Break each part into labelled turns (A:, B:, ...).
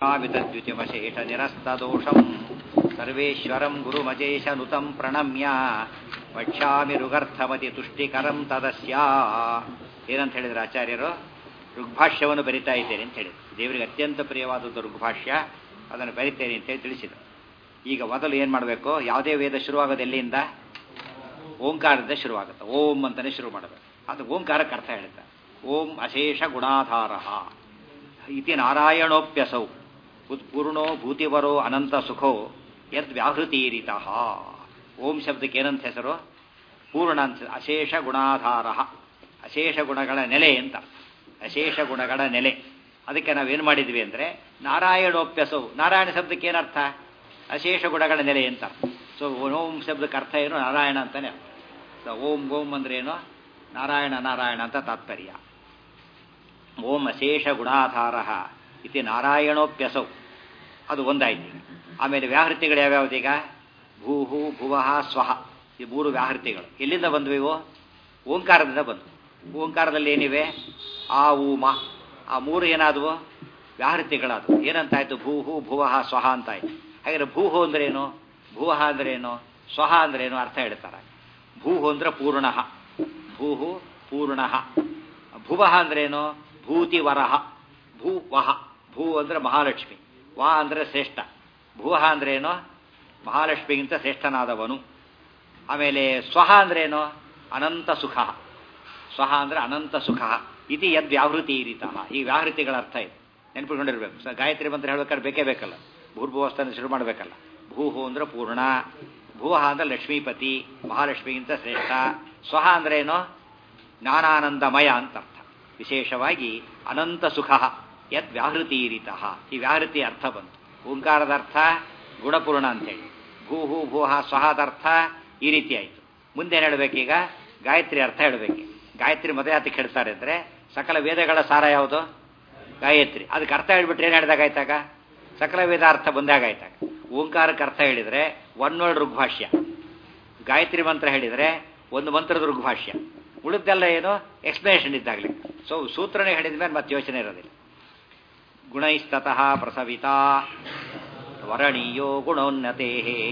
A: ಕಾಮಿತದ್ಯುತಿಮಶೇಷ ನಿರಸ್ತದೋಷಂ ಸರ್ವೇಶ್ವರಂ ಗುರುಮಜೇಶನುತಂ ಪ್ರಣಮ್ಯ ವಕ್ಷ್ಯಾಮಿ ಋಗರ್ಥಮತಿ ತುಷ್ಟಿಕರಂ ತದಸ್ಯ ಏನಂತ ಹೇಳಿದ್ರು ಆಚಾರ್ಯರು ಋಗ್ಭಾಷ್ಯವನ್ನು ಬರಿತಾ ಇದ್ದೇನೆ ಅಂತ ಹೇಳಿದ್ರು ದೇವರಿಗೆ ಅತ್ಯಂತ ಪ್ರಿಯವಾದದ್ದು ಋಗ್ಭಾಷ್ಯ ಅದನ್ನು ಬರಿತೇನೆ ಅಂತೇಳಿ ತಿಳಿಸಿದರು ಈಗ ಮೊದಲು ಏನು ಮಾಡಬೇಕು ಯಾವುದೇ ವೇದ ಶುರುವಾಗೋದು ಎಲ್ಲಿಂದ ಓಂಕಾರದಿಂದ ಶುರುವಾಗುತ್ತೆ ಓಂ ಅಂತಲೇ ಶುರು ಮಾಡಬೇಕು ಅದು ಓಂಕಾರಕ್ಕೆ ಅರ್ಥ ಹೇಳುತ್ತೆ ಓಂ ಅಶೇಷ ಗುಣಾಧಾರ ಇತಿ ನಾರಾಯಣೋಪ್ಯಸೌ ಉತ್ಪೂರ್ಣೋ ಭೂತಿವರೋ ಅನಂತ ಸುಖೋ ಯದ್ ವ್ಯಾಹೃತೀರಿತಃ ಓಂ ಶಬ್ದಕ್ಕೆ ಏನಂತ ಹೆಸರು ಪೂರ್ಣ ಅಂತ ಅಶೇಷ ಗುಣಾಧಾರ ಅಶೇಷ ಗುಣಗಳ ನೆಲೆ ಅಂತ ಅಶೇಷ ಗುಣಗಳ ನೆಲೆ ಅದಕ್ಕೆ ನಾವೇನು ಮಾಡಿದ್ವಿ ಅಂದರೆ ನಾರಾಯಣೋಪ್ಯಸೌ ನಾರಾಯಣ ಶಬ್ದಕ್ಕೆ ಏನರ್ಥ ಅಶೇಷ ಗುಣಗಳ ನೆಲೆ ಅಂತ ಸೊ ಓಂ ಶಬ್ದಕ್ಕೆ ಅರ್ಥ ಏನು ನಾರಾಯಣ ಅಂತಾನೆ ಸೊ ಓಂ ಓಂ ಅಂದ್ರೆ ಏನು ನಾರಾಯಣ ನಾರಾಯಣ ಅಂತ ತಾತ್ಪರ್ಯ ಓಂ ಅಶೇಷ ಗುಣಾಧಾರ ಇತಿ ನಾರಾಯಣೋಪ್ಯಸೌ ಅದು ಒಂದಾಯ್ತು ಆಮೇಲೆ ವ್ಯಾಹೃತಿಗಳು ಯಾವ್ಯಾವುದೀಗ ಭೂಹು ಭುವಃ ಸ್ವಹ ಈ ಮೂರು ವ್ಯಾಹೃತಿಗಳು ಎಲ್ಲಿಂದ ಬಂದ್ವು ಇವು ಓಂಕಾರದಿಂದ ಬಂದು ಓಂಕಾರದಲ್ಲಿ ಏನಿವೆ ಆ ಊಮ ಆ ಮೂರು ಏನಾದವು ವ್ಯಾಹೃತಿಗಳಾದವು ಏನಂತಾಯ್ತು ಭೂಹು ಭುವಃ ಸ್ವಹ ಅಂತಾಯ್ತು ಹಾಗಾದ್ರೆ ಭೂಹು ಅಂದ್ರೇನು ಭುವಃ ಅಂದ್ರೇನು ಸ್ವಹ ಅಂದ್ರೇನು ಅರ್ಥ ಹೇಳ್ತಾರೆ ಭೂಹು ಅಂದ್ರೆ ಪೂರ್ಣ ಭೂಹು ಪೂರ್ಣ ಭುವಃ ಅಂದ್ರೇನು ಭೂತಿವರಹ ಭೂ ವಹ ಭೂ ಅಂದ್ರೆ ಮಹಾಲಕ್ಷ್ಮಿ ವಾ ಅಂದ್ರೆ ಶ್ರೇಷ್ಠ ಭುವಃ ಅಂದ್ರೇನು ಮಹಾಲಕ್ಷ್ಮಿಗಿಂತ ಶ್ರೇಷ್ಠನಾದವನು ಆಮೇಲೆ ಸ್ವಹ ಅಂದ್ರೇನು ಅನಂತ ಸುಖ ಸ್ವಹ ಅಂದ್ರೆ ಅನಂತ ಸುಖ ಇದು ಯದ್ ವ್ಯಾಹೃತಿ ರೀತ ಈ ವ್ಯಾಹೃತಿಗಳ ಅರ್ಥ ಇದೆ ನೆನಪಿಕೊಂಡಿರ್ಬೇಕು ಸ ಗಾಯತ್ರಿ ಮಂತ್ರ ಹೇಳ್ಬೇಕಾದ್ರೆ ಬೇಕೇ ಬೇಕಲ್ಲ ಭೂರ್ಭುವಸ್ಥಾನ ಶುರು ಮಾಡಬೇಕಲ್ಲ ಭೂಹು ಅಂದ್ರೆ ಪೂರ್ಣ ಭೂಹ ಅಂದ್ರೆ ಲಕ್ಷ್ಮೀಪತಿ ಮಹಾಲಕ್ಷ್ಮಿಗಿಂತ ಶ್ರೇಷ್ಠ ಸ್ವಹ ಅಂದ್ರೆ ಏನು ಜ್ಞಾನಾನಂದಮಯ ಅಂತ ಅರ್ಥ ವಿಶೇಷವಾಗಿ ಅನಂತ ಸುಖ ಯದ್ ವ್ಯಾಹೃತೀರಿತ ಈ ವ್ಯಾಹೃತಿ ಅರ್ಥ ಬಂತು ಓಂಕಾರದ ಅರ್ಥ ಗುಣಪೂರ್ಣ ಅಂತೇಳಿ ಭೂಹು ಭೂಹ ಸ್ವಹದ ಅರ್ಥ ಈ ರೀತಿ ಆಯಿತು ಮುಂದೆ ಏನು ಹೇಳಬೇಕೀಗ ಗಾಯತ್ರಿ ಅರ್ಥ ಹೇಳಬೇಕು ಗಾಯತ್ರಿ ಮದುವೆ ಆತಕ್ಕೆ ಹೇಳ್ತಾರೆ ಅಂದರೆ ಸಕಲ ವೇದಗಳ ಸಾರ ಯಾವುದು ಗಾಯತ್ರಿ ಅದಕ್ಕೆ ಅರ್ಥ ಹೇಳ್ಬಿಟ್ರೆ ಏನು ಹೇಳಿದಾಗಾಯ್ತಾಗ ಸಕಲ ವೇದ ಅರ್ಥ ಬಂದಾಗಾಯ್ತಾಗ ಓಂಕಾರಕ್ಕೆ ಅರ್ಥ ಹೇಳಿದರೆ ಒನ್ ವರ್ಡ್ ಋಗ್ಭಾಷ್ಯ ಗಾಯತ್ರಿ ಮಂತ್ರ ಹೇಳಿದರೆ ಒಂದು ಮಂತ್ರದ ಋಗ್ಭಾಷ್ಯ ಉಳಿದೆಲ್ಲ ಏನು ಎಕ್ಸ್ಪ್ಲನೇಷನ್ ಇದ್ದಾಗಲೇ ಸೊ ಸೂತ್ರನೇ ಹೇಳಿದ ಮೇಲೆ ಮತ್ತೆ ಯೋಚನೆ ಇರೋದಿಲ್ಲ ಗುಣೈಸ್ತತಃ ಪ್ರಸವಿತಾ ವರಣೀಯೋ ಗುಣೋನ್ನತೆ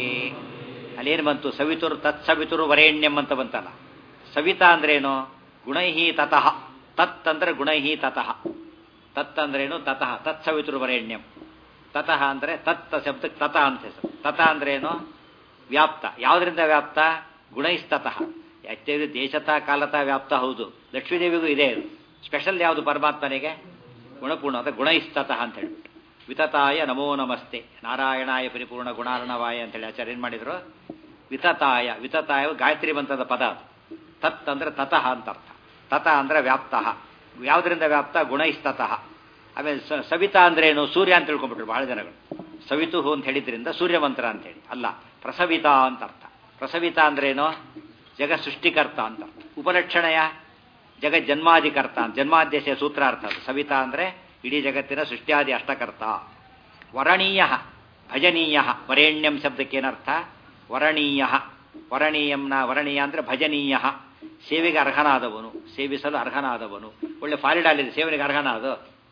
A: ಅಲ್ಲೇನು ಬಂತು ಸವಿತುರು ತತ್ಸವಿತುರು ವರೇಣ್ಯಂ ಅಂತ ಬಂತಲ್ಲ ಸವಿತಾ ಅಂದ್ರೇನು ಗುಣೈಹಿ ತತಃ ತತ್ ಅಂದ್ರೆ ಗುಣೈಹಿ ತತಃ ತತ್ ಅಂದ್ರೇನು ತತಃ ತತ್ಸವಿತುರು ವರೇಣ್ಯಂ ತತಃ ಅಂದ್ರೆ ತತ್ ಶಬ್ದಕ್ಕೆ ತತ ಅಂತ ಹೆಸರು ತತ ಅಂದ್ರೇನು ವ್ಯಾಪ್ತ ಯಾವುದರಿಂದ ವ್ಯಾಪ್ತ ಗುಣೈಸ್ತತಃ ಯಾಕೆ ದೇಶತ ಕಾಲತ ವ್ಯಾಪ್ತ ಹೌದು ಲಕ್ಷ್ಮೀದೇವಿಗೂ ಇದೆ ಇದು ಸ್ಪೆಷಲ್ ಯಾವುದು ಪರಮಾತ್ಮನಿಗೆ ಗುಣಪೂರ್ಣ ಅಂತ ಗುಣೈಸ್ತತಃ ಅಂತ ಹೇಳ್ಬಿಟ್ಟು ವಿತತಾಯ ನಮೋ ನಮಸ್ತೆ ನಾರಾಯಣಾಯ ಪರಿಪೂರ್ಣ ಗುಣಾರ್ಣವಾಯ ಅಂತೇಳಿ ಆಚಾರ್ಯ ಏನು ಮಾಡಿದ್ರು ವಿತತಾಯ ವಿತತಾಯ ಗಾಯತ್ರಿ ಮಂತ್ರದ ಪದ ಅದು ತತ್ ಅಂದ್ರೆ ತತಃ ಅಂತ ಅರ್ಥ ತತ ಅಂದ್ರೆ ವ್ಯಾಪ್ತ ಯಾವುದರಿಂದ ವ್ಯಾಪ್ತ ಗುಣೈಸ್ತತಃ ಆಮೇಲೆ ಸವಿತಾ ಅಂದ್ರೆ ಏನು ಸೂರ್ಯ ಅಂತ ತಿಳ್ಕೊಂಡ್ಬಿಟ್ರು ಬಹಳ ಜನಗಳು ಸವಿತು ಅಂತ ಹೇಳಿದ್ರಿಂದ ಸೂರ್ಯ ಮಂತ್ರ ಅಂತ ಹೇಳಿ ಅಲ್ಲ ಪ್ರಸವಿತಾ ಅಂತ ಅರ್ಥ ಪ್ರಸವಿತಾ ಅಂದ್ರೇನು ಜಗ ಸೃಷ್ಟಿಕರ್ತ ಅಂತ ಅರ್ಥ ಉಪಲಕ್ಷಣೆಯ ಜಗ ಜನ್ಮಾಧಿಕರ್ತ ಜನ್ಮಾದ್ಯಶ ಸೂತ್ರಾರ್ಥ ಅದು ಸವಿತಾ ಅಂದ್ರೆ ಇಡೀ ಜಗತ್ತಿನ ಸೃಷ್ಟ್ಯಾದಿ ಅಷ್ಟಕರ್ತ ವರಣೀಯ ಭಜನೀಯ ವರೇಣ್ಯಂ ಶಬ್ದಕ್ಕೆ ಏನರ್ಥ ವರಣೀಯ ವರಣೀಯಂನ ವರಣೀಯ ಅಂದ್ರೆ ಭಜನೀಯ ಸೇವೆಗೆ ಅರ್ಹನಾದವನು ಸೇವಿಸಲು ಅರ್ಹನಾದವನು ಒಳ್ಳೆ ಫಾರಿಡಾಲಿದೆ ಸೇವನೆಗೆ ಅರ್ಹನಾದ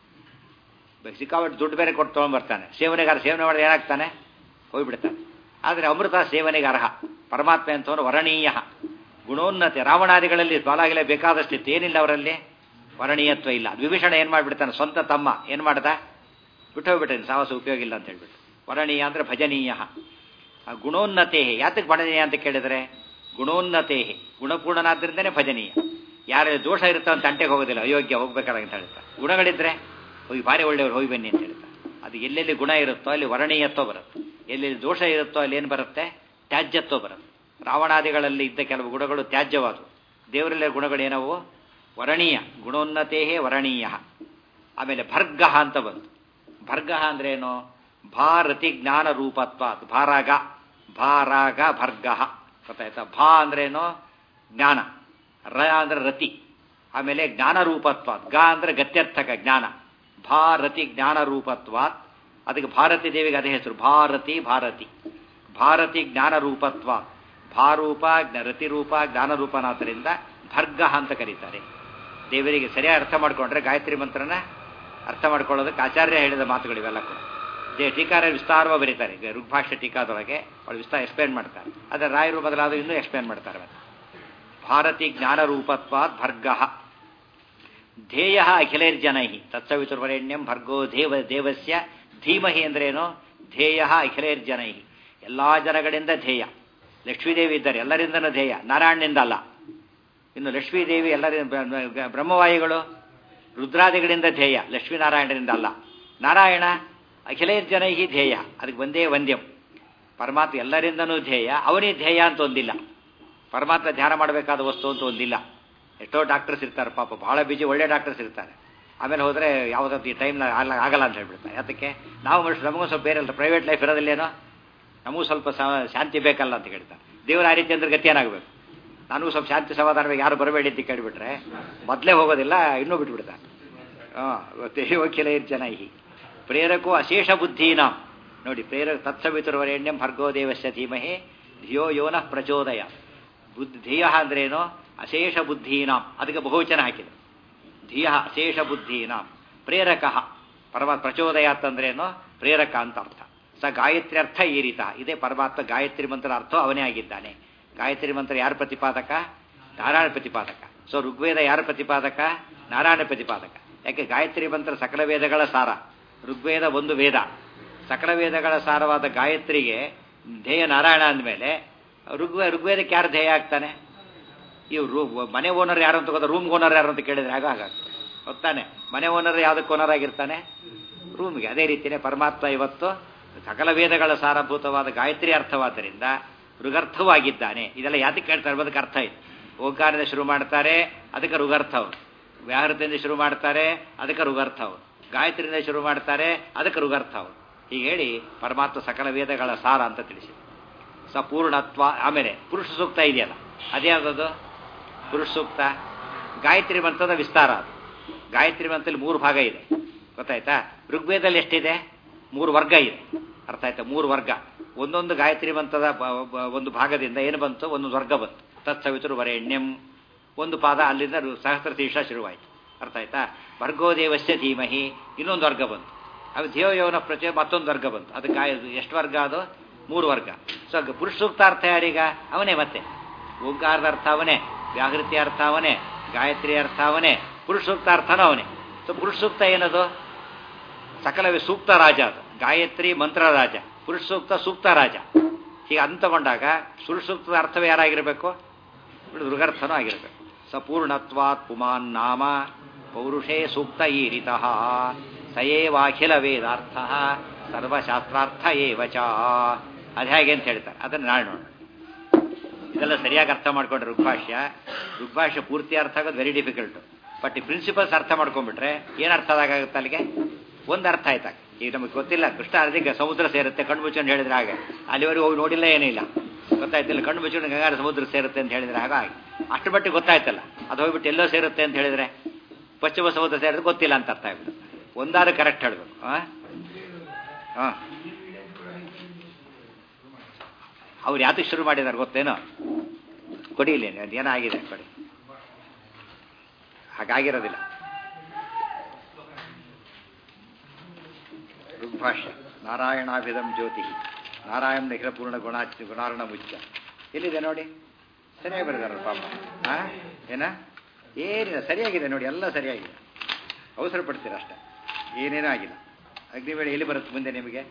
A: ಸಿಕ್ಕಾಪಟ್ಟೆ ದುಡ್ಡು ಬೇರೆ ಕೊಟ್ಟು ತೊಗೊಂಡ್ಬರ್ತಾನೆ ಸೇವನೆಗಾರ ಸೇವನೆ ಮಾಡಿದ್ರೆ ಏನಾಗ್ತಾನೆ ಹೋಗ್ಬಿಡ್ತಾನೆ ಆದರೆ ಅಮೃತ ಸೇವನೆಗೆ ಅರ್ಹ ಪರಮಾತ್ಮ ಅಂತವನು ವರಣೀಯ ಗುಣೋನ್ನತೆ ರಾವಣಾದಿಗಳಲ್ಲಿ ಬಾಲಾಗಿಲೆ ಬೇಕಾದಷ್ಟಿತ್ತು ಏನಿಲ್ಲ ಅವರಲ್ಲಿ ವರಣೀಯತ್ವ ಇಲ್ಲ ವಿಭೀಷಣ ಏನು ಮಾಡಿಬಿಡ್ತಾನೆ ಸ್ವಂತ ತಮ್ಮ ಏನು ಮಾಡ್ದ ಬಿಟ್ಟು ಹೋಗ್ಬಿಟ್ಟಾನೆ ಸಾಹಸ ಉಪಯೋಗ ಇಲ್ಲ ಅಂತ ಹೇಳ್ಬಿಟ್ಟು ವರಣೀಯ ಅಂದರೆ ಭಜನೀಯ ಗುಣೋನ್ನತೆ ಯಾತಕ್ಕೆ ಭಜನೀಯ ಅಂತ ಕೇಳಿದರೆ ಗುಣೋನ್ನತೆ ಗುಣಪೂರ್ಣನಾದ್ರಿಂದನೇ ಭಜನೀಯ ಯಾರು ದೋಷ ಇರುತ್ತೋ ಅಂತ ಅಂಟೆಗೆ ಹೋಗೋದಿಲ್ಲ ಅಯೋಗ್ಯ ಹೋಗ್ಬೇಕಾದ ಅಂತ ಹೇಳ್ತಾರೆ ಗುಣಗಳಿದ್ರೆ ಹೋಗಿ ಭಾರಿ ಒಳ್ಳೆಯವ್ರು ಹೋಗಿ ಬನ್ನಿ ಅಂತ ಹೇಳ್ತಾರೆ ಅದು ಎಲ್ಲೆಲ್ಲಿ ಗುಣ ಇರುತ್ತೋ ಅಲ್ಲಿ ವರಣೀಯತ್ವ ಬರುತ್ತೆ ಎಲ್ಲೆಲ್ಲಿ ದೋಷ ಇರುತ್ತೋ ಅಲ್ಲಿ ಏನು ಬರುತ್ತೆ ತ್ಯಾಜ್ಯತ್ವ ಬರುತ್ತೆ ರಾವಣಾದಿಗಳಲ್ಲಿ ಇದ್ದ ಕೆಲವು ಗುಣಗಳು ತ್ಯಾಜ್ಯವಾದವು ದೇವರಲ್ಲೇ ಗುಣಗಳು ಏನವು ವರಣೀಯ ಗುಣೋನ್ನತೇ ವರಣೀಯ ಆಮೇಲೆ ಭರ್ಗ ಅಂತ ಬಂತು ಭರ್ಗ ಅಂದ್ರೇನು ಭಾರತಿ ಜ್ಞಾನ ರೂಪತ್ವ ಭಾರಾಗ ಭಾರಾಗ ಭರ್ಗ ಗೊತ್ತಾಯ್ತಾ ಭಾ ಅಂದ್ರೇನು ಜ್ಞಾನ ರ ಅಂದ್ರೆ ರತಿ ಆಮೇಲೆ ಜ್ಞಾನ ರೂಪತ್ವ ಗ ಅಂದ್ರೆ ಗತ್ಯರ್ಥಕ ಜ್ಞಾನ ಭಾರತಿ ಜ್ಞಾನ ರೂಪತ್ವಾತ್ ಅದಕ್ಕೆ ಭಾರತಿ ದೇವಿಗೆ ಅದೇ ಹೆಸರು ಭಾರತಿ ಭಾರತಿ ಭಾರತಿ ಜ್ಞಾನ ರೂಪತ್ವ ಭಾರೂಪ ರತಿರೂಪ ಜ್ಞಾನರೂಪನಾದ್ದರಿಂದ ಭರ್ಗ ಅಂತ ಕರೀತಾರೆ ದೇವರಿಗೆ ಸರಿಯಾಗಿ ಅರ್ಥ ಮಾಡ್ಕೊಂಡ್ರೆ ಗಾಯತ್ರಿ ಮಂತ್ರನ ಅರ್ಥ ಮಾಡ್ಕೊಳ್ಳೋದಕ್ಕೆ ಆಚಾರ್ಯ ಹೇಳಿದ ಮಾತುಗಳು ಇವೆಲ್ಲ ಕೂಡ ದೇ ಟೀಕಾರ ವಿಸ್ತಾರವಾಗಿ ಬರೀತಾರೆ ಈಗ ಋಗ್ಭಾಷ್ಯ ಟೀಕಾದೊಳಗೆ ಅವ್ರು ವಿಸ್ತಾರ ಎಕ್ಸ್ಪ್ಲೇನ್ ಮಾಡ್ತಾರೆ ಅದರ ರಾಯರು ಬದಲಾದ ಇನ್ನೂ ಎಕ್ಸ್ಪ್ಲೇನ್ ಮಾಡ್ತಾರೆ ಮತ್ತೆ ಭಾರತಿ ಜ್ಞಾನರೂಪತ್ವಾತ್ ಭರ್ಗ ಧ್ಯೇಯ ಅಖಿಲೈರ್ಜನೈ ತತ್ಸವಿತುರ್ವರೆಣ್ಯಂ ಭರ್ಗೋ ದೇವ ದೇವಸ್ಯ ಧೀಮಹಿ ಅಂದ್ರೇನು ಧ್ಯೇಯ ಅಖಿಲೈರ್ಜನೈ ಎಲ್ಲಾ ಜನಗಳಿಂದ ಧ್ಯೇಯ ಲಕ್ಷ್ಮೀದೇವಿ ಇದ್ದಾರೆ ಎಲ್ಲರಿಂದನೂ ಧ್ಯೇಯ ನಾರಾಯಣನಿಂದ ಅಲ್ಲ ಇನ್ನು ಲಕ್ಷ್ಮೀದೇವಿ ಎಲ್ಲರಿಂದ ಬ್ರಹ್ಮವಾಯುಗಳು ರುದ್ರಾದಿಗಳಿಂದ ಧ್ಯೇಯ ಲಕ್ಷ್ಮೀನಾರಾಯಣರಿಂದ ಅಲ್ಲ ನಾರಾಯಣ ಅಖಿಲೈರ್ಜನೈ ಧ್ಯೇಯ ಅದಕ್ಕೆ ಒಂದೇ ವಂದ್ಯಂ ಪರಮಾತ್ಮ ಎಲ್ಲರಿಂದನೂ ಧ್ಯೇಯ ಅವನೇ ಧ್ಯೇಯ ಅಂತ ಒಂದಿಲ್ಲ ಪರಮಾತ್ಮ ಧ್ಯಾನ ಮಾಡಬೇಕಾದ ವಸ್ತು ಅಂತ ಒಂದಿಲ್ಲ ಎಷ್ಟೋ ಡಾಕ್ಟರ್ಸ್ ಇರ್ತಾರೆ ಪಾಪ ಬಹಳ ಬಿಜಿ ಒಳ್ಳೆ ಡಾಕ್ಟರ್ಸ್ ಇರ್ತಾರೆ ಆಮೇಲೆ ಹೋದರೆ ಯಾವುದತ್ತು ಈ ಟೈಮ್ ಆಗಲ್ಲ ಅಂತ ಹೇಳ್ಬಿಡ್ತಾರೆ ಅದಕ್ಕೆ ನಾವು ಮನುಷ್ಯ ನಮಗೂ ಸ್ವಲ್ಪ ಬೇರೆ ಪ್ರೈವೇಟ್ ಲೈಫ್ ಇರೋದಿಲ್ಲೇನೋ ನಮಗೂ ಸ್ವಲ್ಪ ಶಾಂತಿ ಬೇಕಲ್ಲ ಅಂತ ಕೇಳ್ತಾರೆ ದೇವರ ಆ ರೀತಿ ಅಂದ್ರೆ ಗತಿ ಏನಾಗಬೇಕು ನನಗೂ ಸ್ವಲ್ಪ ಶಾಂತಿ ಸಮಾಧಾನ ಯಾರು ಬರಬೇಡಿ ಅಂತ ಕೇಳಿಬಿಟ್ರೆ ಮೊದಲೇ ಹೋಗೋದಿಲ್ಲ ಇನ್ನೂ ಬಿಟ್ಬಿಡ್ತಾರೆ ಹಾಂ ವಕೀಲ ಜನ ಈ ಪ್ರೇರಕೋ ಅಶೇಷ ಬುದ್ಧೀನ ನೋಡಿ ಪ್ರೇರಕ ತತ್ಸವಿತುರ್ವರೆಣ್ಯಂ ಭರ್ಗೋ ದೇವಸ್ಯ ಧೀಮಹಿ ಧಿಯೋ ಯೋನಃ ಪ್ರಚೋದಯ ಬುದ್ಧಿ ಧಿಯ ಅಂದ್ರೇನು ಅಶೇಷ ಬುದ್ಧೀನಾಂ ಅದಕ್ಕೆ ಬಹುವಚನ ಹಾಕಿದೆ ಧಿಯ ಅಶೇಷ ಬುದ್ಧೀನಾಂ ಪ್ರೇರಕ ಪರಮ ಪ್ರಚೋದಯಾತ್ ಅಂದ್ರೇನು ಪ್ರೇರಕ ಅಂತ ಅರ್ಥ ಸ ಗಾಯತ್ರಿ ಅರ್ಥ ಈ ರೀತ ಇದೇ ಪರಮಾತ್ಮ ಗಾಯತ್ರಿ ಮಂತ್ರ ಅರ್ಥ ಅವನೇ ಆಗಿದ್ದಾನೆ ಗಾಯತ್ರಿ ಮಂತ್ರ ಯಾರ ಪ್ರತಿಪಾದಕ ನಾರಾಯಣ ಪ್ರತಿಪಾದಕ ಸೊ ಋಗ್ವೇದ ಯಾರ ಪ್ರತಿಪಾದಕ ನಾರಾಯಣ ಪ್ರತಿಪಾದಕ ಯಾಕೆ ಗಾಯತ್ರಿ ಮಂತ್ರ ಸಕಲ ವೇದಗಳ ಸಾರ ಋಗ್ವೇದ ಒಂದು ವೇದ ಸಕಲ ವೇದಗಳ ಸಾರವಾದ ಗಾಯತ್ರಿಗೆ ಧ್ಯೇಯ ನಾರಾಯಣ ಅಂದಮೇಲೆ ಋಗ್ವೇ ಋಗ್ವೇದಕ್ಕೆ ಯಾರು ಧ್ಯೇಯ ಆಗ್ತಾನೆ ಇವು ರೂ ಮನೆ ಓನರ್ ಯಾರು ಅಂತ ಗೊತ್ತಾ ರೂಮ್ ಓನರ್ ಯಾರು ಅಂತ ಕೇಳಿದ್ರೆ ಆಗ ಹಾಗಾಗ್ತದೆ ಗೊತ್ತಾನೆ ಮನೆ ಓನರ್ ಯಾವುದಕ್ಕೆ ಓನರ್ ಆಗಿರ್ತಾನೆ ರೂಮ್ಗೆ ಅದೇ ರೀತಿಯೇ ಪರಮಾತ್ಮ ಇವತ್ತು ಸಕಲ ವೇದಗಳ ಸಾರಭೂತವಾದ ಗಾಯತ್ರಿ ಅರ್ಥವಾದ್ದರಿಂದ ಋಗರ್ಥವಾಗಿದ್ದಾನೆ ಇದೆಲ್ಲ ಯಾತಕ್ಕೆ ಕೇಳ್ತಾರೆ ಅದಕ್ಕೆ ಅರ್ಥ ಇದೆ ಓಂಕಾರದಿಂದ ಶುರು ಮಾಡ್ತಾರೆ ಅದಕ್ಕೆ ಋಗರ್ಥ ಅವರು ವ್ಯಾಹೃತದಿಂದ ಶುರು ಮಾಡ್ತಾರೆ ಅದಕ್ಕೆ ಋಗರ್ಥ ಅವರು ಗಾಯತ್ರಿಯಿಂದ ಶುರು ಮಾಡ್ತಾರೆ ಅದಕ್ಕೆ ಋಗರ್ಥ ಅವರು ಹೀಗೆ ಹೇಳಿ ಪರಮಾತ್ಮ ಸಕಲ ವೇದಗಳ ಸಾರ ಅಂತ ತಿಳಿಸಿ ಸಪೂರ್ಣತ್ವ ಆಮೇಲೆ ಪುರುಷ ಸೂಕ್ತ ಇದೆಯಲ್ಲ ಅದ್ಯಾವುದದು ಪುರುಷ ಸೂಕ್ತ ಗಾಯತ್ರಿ ಮಂತ್ರದ ವಿಸ್ತಾರ ಅದು ಗಾಯತ್ರಿ ಮಂತ್ರದಲ್ಲಿ ಮೂರು ಭಾಗ ಇದೆ ಗೊತ್ತಾಯ್ತಾ ಋಗ್ವೇದಲ್ಲಿ ಎಷ್ಟಿದೆ ಮೂರು ವರ್ಗ ಇದೆ ಅರ್ಥ ಆಯ್ತಾ ಮೂರು ವರ್ಗ ಒಂದೊಂದು ಗಾಯತ್ರಿ ಮಂತ್ರದ ಒಂದು ಭಾಗದಿಂದ ಏನು ಬಂತು ಒಂದೊಂದು ವರ್ಗ ಬಂತು ತತ್ಸವಿತರು ವರೆಣ್ಯಂ ಒಂದು ಪಾದ ಅಲ್ಲಿಂದ ಸಹಸ್ರ ಶೀರ್ಷ ಶುರುವಾಯಿತು ಅರ್ಥ ಆಯ್ತಾ ಭರ್ಗೋದೇವಸ್ಯ ಧೀಮಹಿ ಇನ್ನೊಂದು ವರ್ಗ ಬಂತು ಅದು ದೇವಯವನ ಪ್ರಚಯ ಮತ್ತೊಂದು ವರ್ಗ ಬಂತು ಅದು ಗಾಯ ಎಷ್ಟು ವರ್ಗ ಅದು ಮೂರು ವರ್ಗ ಸೊ ಪುರುಷ ಸೂಕ್ತ ಅರ್ಥ ಯಾರೀಗ ಅವನೇ ಮತ್ತೆ ಓಂಕಾರದ ಅರ್ಥ ಅವನೇ ವ್ಯಾಹೃತಿ ಅರ್ಥ ಅವನೇ ಗಾಯತ್ರಿ ಅರ್ಥ ಅವನೇ ಪುರುಷ ಸೂಕ್ತ ಅರ್ಥನೂ ಅವನೇ ಸೊ ಪುರುಷ ಸೂಕ್ತ ಏನದು ಸಕಲವೇ ಸೂಕ್ತ ರಾಜ ಅದು ಗಾಯತ್ರಿ ಮಂತ್ರ ರಾಜ ಪುರುಷ ಸೂಕ್ತ ಸೂಕ್ತ ರಾಜ ಹೀಗೆ ಅಂತಗೊಂಡಾಗ ಪುರುಷ ಸೂಕ್ತದ ಅರ್ಥವೇ ಯಾರಾಗಿರಬೇಕು ಮೃಗರ್ಥನೂ ಆಗಿರಬೇಕು ಸಪೂರ್ಣತ್ವಾತ್ ಪುಮಾನ್ ನಾಮ ಪೌರುಷೇ ಸೂಕ್ತ ಈರಿತಃ ಸಯೇವಾಖಿಲ ವೇದಾರ್ಥ ಸರ್ವಶಾಸ್ತ್ರಾರ್ಥ ಏವ ಚ ಅದು ಹೇಗೆ ಅಂತ ಹೇಳ್ತಾರೆ ಅದನ್ನು ನಾಳೆ ನೋಡೋಣ ಇದೆಲ್ಲ ಸರಿಯಾಗಿ ಅರ್ಥ ಮಾಡ್ಕೊಂಡ್ರೆ ಋಗ್ಭಾಷ್ಯ ಋಗ್ಭಾಷ್ಯ ಪೂರ್ತಿ ಅರ್ಥ ಆಗೋದು ವೆರಿ ಡಿಫಿಕಲ್ಟ್ ಬಟ್ ಈ ಪ್ರಿನ್ಸಿಪಲ್ಸ್ ಅರ್ಥ ಮಾಡ್ಕೊಂಡ್ಬಿಟ್ರೆ ಏನು ಅರ್ಥ ಆಗುತ್ತೆ ಅಲ್ಲಿಗೆ ಒಂದು ಅರ್ಥ ಆಯ್ತಾಗ ಈಗ ನಮಗೆ ಗೊತ್ತಿಲ್ಲ ಕೃಷ್ಣ ಅದಕ್ಕೆ ಸಮುದ್ರ ಸೇರುತ್ತೆ ಕಣ್ಣು ಮುಚ್ಕೊಂಡು ಹೇಳಿದ್ರೆ ಹಾಗೆ ಅಲ್ಲಿವರೆಗೂ ಹೋಗಿ ನೋಡಿಲ್ಲ ಏನಿಲ್ಲ ಗೊತ್ತಾಯ್ತಿಲ್ಲ ಕಣ್ಣು ಮುಚ್ಕೊಂಡು ಗಂಗಾರ ಸಮುದ್ರ ಸೇರುತ್ತೆ ಅಂತ ಹೇಳಿದ್ರೆ ಆಗ ಹಾಗೆ ಅಷ್ಟು ಮಟ್ಟಿಗೆ ಗೊತ್ತಾಯ್ತಲ್ಲ ಅದು ಹೋಗ್ಬಿಟ್ಟು ಎಲ್ಲೋ ಸೇರುತ್ತೆ ಅಂತ ಹೇಳಿದ್ರೆ ಪಶ್ಚಿಮ ಸಮುದ್ರ ಸೇರಿದ್ರೆ ಗೊತ್ತಿಲ್ಲ ಅಂತ ಅರ್ಥ ಆಗ್ಬಿಟ್ಟು ಒಂದಾದ್ರೂ ಕರೆಕ್ಟ್ ಹೇಳ್ಬೇಕು ಹಾಂ ಹಾಂ ಅವ್ರು ಯಾತಕ್ಕೆ ಶುರು ಮಾಡಿದ್ದಾರೆ ಗೊತ್ತೇನೋ ಕೊಡಿ ಇಲ್ಲಿ ಏನೋ ಆಗಿದೆ ಕೊಡಿ ಹಾಗಾಗಿರೋದಿಲ್ಲ ಋಗ್ಭಾಷ್ಯ ನಾರಾಯಣಾಭಿಧಂ ಜ್ಯೋತಿ ನಾರಾಯಣ ನಿಖಿಲ ಪೂರ್ಣ ಗುಣ ಗುಣಾರ್ಣ ಮುಚ್ಚ ಎಲ್ಲಿದೆ ನೋಡಿ ಸರಿಯಾಗಿ ಬರೆದಾರಲ್ಲ ಪಾಪ ಹಾ ಏನ ಏನಿಲ್ಲ ಸರಿಯಾಗಿದೆ ನೋಡಿ ಎಲ್ಲ ಸರಿಯಾಗಿದೆ ಅವಸರ ಪಡ್ತೀರ ಅಷ್ಟೇ ಏನೇನೂ ಆಗಿಲ್ಲ ಅಗ್ನಿವೇಳೆ ಎಲ್ಲಿ ಬರುತ್ತೆ ಮುಂದೆ ನಿಮಗೆ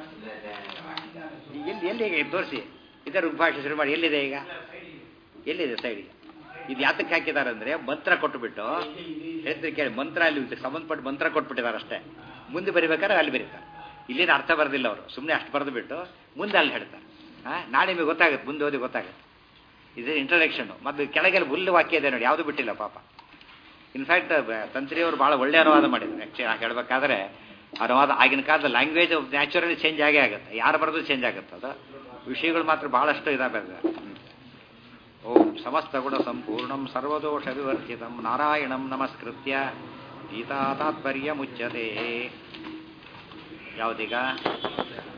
A: ಎಲ್ಲಿ ಎಲ್ಲಿಗೆ ತೋರಿಸಿ ಇದೇ ಋಗ್ಭಾಷೆ ಶುರು ಮಾಡಿ ಎಲ್ಲಿದೆ ಈಗ ಎಲ್ಲಿದೆ ಸೈಡಿಗೆ ಇದು ಯಾತಕ್ಕೆ ಹಾಕಿದ್ದಾರೆ ಅಂದರೆ ಮಂತ್ರ ಕೊಟ್ಟುಬಿಟ್ಟು ಹೇಳ್ತೀರಿ ಕೇಳಿ ಮಂತ್ರ ಅಲ್ಲಿ ಸಂಬಂಧಪಟ್ಟ ಮಂತ್ರ ಕೊಟ್ಬಿಟ್ಟಿದ್ದಾರೆ ಅಷ್ಟೇ ಮುಂದೆ ಬರಿಬೇಕಾದ್ರೆ ಅಲ್ಲಿ ಬರೀತಾರೆ ಇಲ್ಲಿನ ಅರ್ಥ ಬರೋದಿಲ್ಲ ಅವರು ಸುಮ್ಮನೆ ಅಷ್ಟು ಬರೆದು ಬಿಟ್ಟು ಮುಂದೆ ಅಲ್ಲಿ ಹೇಳ್ತಾರೆ ಹಾಂ ನಾಳೆ ನಿಮಗೆ ಗೊತ್ತಾಗುತ್ತೆ ಮುಂದೆ ಓದಿ ಗೊತ್ತಾಗುತ್ತೆ ಇದು ಇಂಟ್ರಡಕ್ಷನ್ನು ಮತ್ತು ಕೆಳಗೆಲ್ಲ ಹುಲ್ಲು ವಾಕ್ಯ ಇದೆ ನೋಡಿ ಯಾವುದು ಬಿಟ್ಟಿಲ್ಲ ಪಾಪ ಇನ್ಫ್ಯಾಕ್ಟ್ ತಂತ್ರಿಯವರು ಭಾಳ ಒಳ್ಳೆಯ ಅನುವಾದ ಮಾಡಿದ್ದಾರೆ ಆ್ಯಕ್ಚುಲಿ ನಾ ಹೇಳಬೇಕಾದ್ರೆ ಅನುವಾದ ಆಗಿನ ಕಾಲದ ಲ್ಯಾಂಗ್ವೇಜ್ ನ್ಯಾಚುರಲಿ ಚೇಂಜ್ ಆಗೇ ಆಗುತ್ತೆ ಯಾರು ಬರೋದು ಚೇಂಜ್ ಆಗುತ್ತೆ ಅದು ವಿಷಯಗಳು ಮಾತ್ರ ಭಾಳಷ್ಟು ಇದಾಗಿದೆ ಓಂ ಸಮಸ್ತ ಗುಣ ಸಂಪೂರ್ಣಂ ಸರ್ವದೋಷ ವಿವರ್ಜಿತಂ ನಾರಾಯಣಂ ನಮಸ್ಕೃತ್ಯ ಗೀತಾ ತಾತ್ಪರ್ಯ ಮುಚ್ಚತೆ ಯಾವುದೀಗ